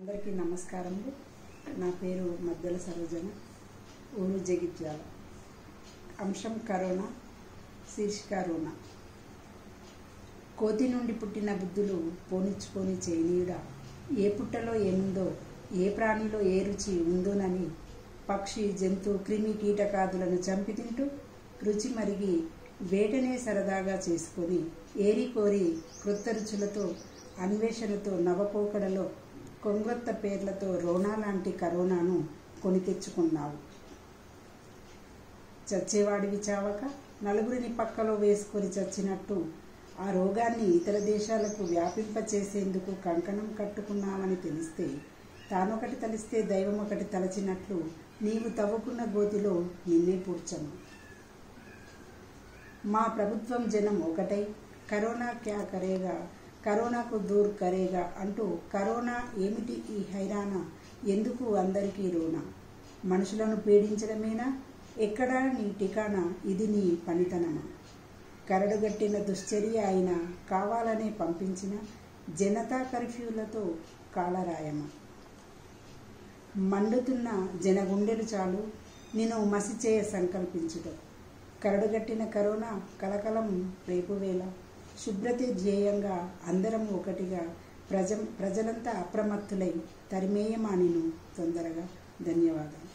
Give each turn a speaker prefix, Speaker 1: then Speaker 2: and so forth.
Speaker 1: అందరికీ నమస్కారములు నా పేరు మద్దెల సరోజన ఊరు జగిత్యాల అంశం కరోనా శీర్షిక రోనా కోతి నుండి పుట్టిన బుద్ధులు పోనిచ్చుకొని చేయనీయుడా ఏ పుట్టలో ఏముందో ఏ ప్రాణిలో ఏ రుచి ఉందోనని పక్షి జంతు క్రిమి కీటకాదులను చంపి తింటూ రుచి మరిగి వేటనే సరదాగా చేసుకొని ఏరి కోరి క్రొత్త రుచులతో అన్వేషణతో నవపోకడలో కొంగొత్త పేర్లతో రోనా లాంటి కరోనాను కొని తెచ్చుకున్నావు చచ్చేవాడివి చావక నలుగురిని పక్కలో వేసుకొని చచ్చినట్టు ఆ రోగాన్ని ఇతర దేశాలకు వ్యాపింపచేసేందుకు కంకణం కట్టుకున్నామని తెలిస్తే తానొకటి తలిస్తే దైవం ఒకటి తలచినట్లు నీవు తవ్వుకున్న గోతిలో నిన్నే పూడ్చను మా ప్రభుత్వం జనం ఒకటై కరోనా క్యా కరేగా కరోనాకు దూర్ కరేగా అంటూ కరోనా ఏమిటి ఈ హైరానా ఎందుకు అందరికీ రోనా మనుషులను పీడించడమేనా ఎక్కడా నీ టికానా ఇది నీ పనితనమా కరడుగట్టిన దుశ్చర్య అయినా కావాలనే పంపించిన జనతా కర్ఫ్యూలతో కాలరాయమా మండుతున్న జనగుండెలు చాలు నిన్ను మసిచేయ సంకల్పించుట కరడుగట్టిన కరోనా కలకలం రేపువేళ శుభ్రతే ధ్యేయంగా అందరం ఒకటిగా ప్రజ ప్రజలంతా అప్రమత్తులై తరిమేయమానిను తొందరగా ధన్యవాదాలు